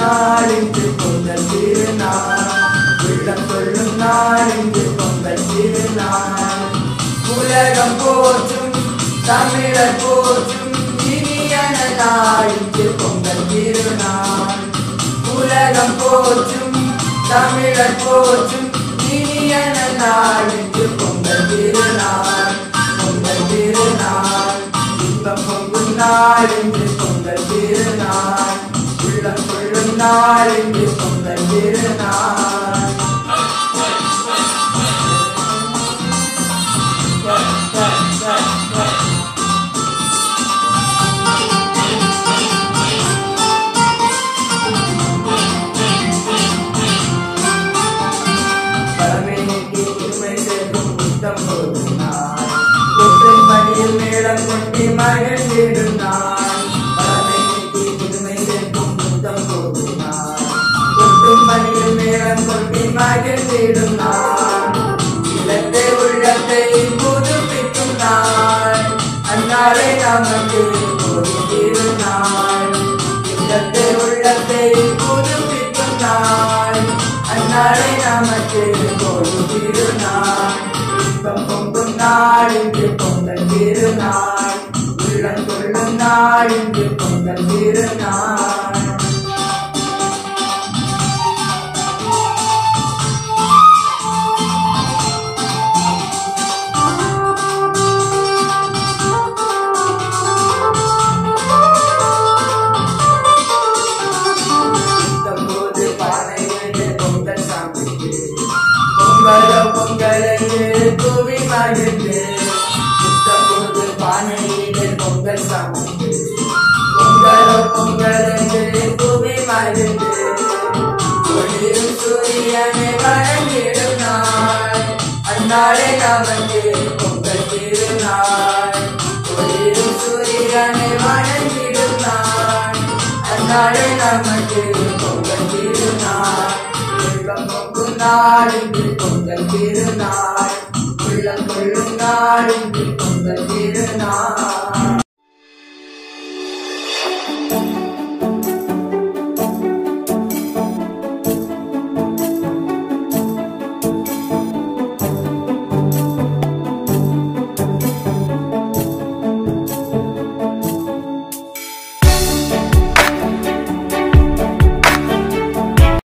நாள் இன்று பொங்கல் திருநாள் உள்ளம் கொள்ளும் நாள் இன்று பொங்கல் திருநாள் உலகம் போற்றும் தமிழர் போற்றும் இனியன நாள் இன்று பொங்கல் திருநாள் உலகம் போற்றும் தமிழர் போற்றும் இனியன நாள் இன்று பொங்கல் திருநாள் பொங்கல் திருநாள் இன்பம் பொங்கும் நாள் இன்று பொங்கல் திருநாள் உள்ளம் கொள்ளும் நாள் இன்று பொங்கல் திருநாள் பழமைக்கு புதுமை சேர்க்கும் புத்தம் போடும் நாள் கொட்டின் மணியில் மேளம் கொட்டி மகிழ்ந்திடும் நாள் பழமைக்கு புதுமை சேர்க்கும் புத்தம் போடும் நாள் கொட்டும் மணியில் மேளம் கொட்டி மகிழ்ந்திடும் நாள் இல்லத்தை உள்ளத்தை புதுப்பிக்கும் நாள் அந்நாளை நமக்கு ஒரு திருநாள் இல்லத்தை உள்ளத்தை புதுப்பிக்கும் நாள் அந்நாளை நமக்கு ஒரு திருநாள் இன்பம் பொங்கும் நாள் இன்று பொங்கல் திருநாள் உள்ளம் கொள்ளும் நாள் இன்று பொங்கல் திருநாள் போது பானையில் பொங்கல் சாப்பிட்டு பொங்கலோ பொங்கலுக்கு தூவி மகிழ்ந்து போது பானையில் பொங்கல் சாப்பிட்டு பொங்கலோ பொங்கலுக்கு தூவி மகிழ்ந்து ஒளிரும் சூரியனை வணங்கிடும் நாள் அந்நாளே நமக்கு பொங்கல் திருநாள் ஒளிரும் சூரியனை வணங்கிடும் நாள் அந்நாளே நமக்கு பொங்கல் திருநாள் உள்ளம் பொங்கும் நாள் இன்று பொங்கல் திருநாள் உள்ளம் கொள்ளும் நாள் இன்று பொங்கல் திருநாள்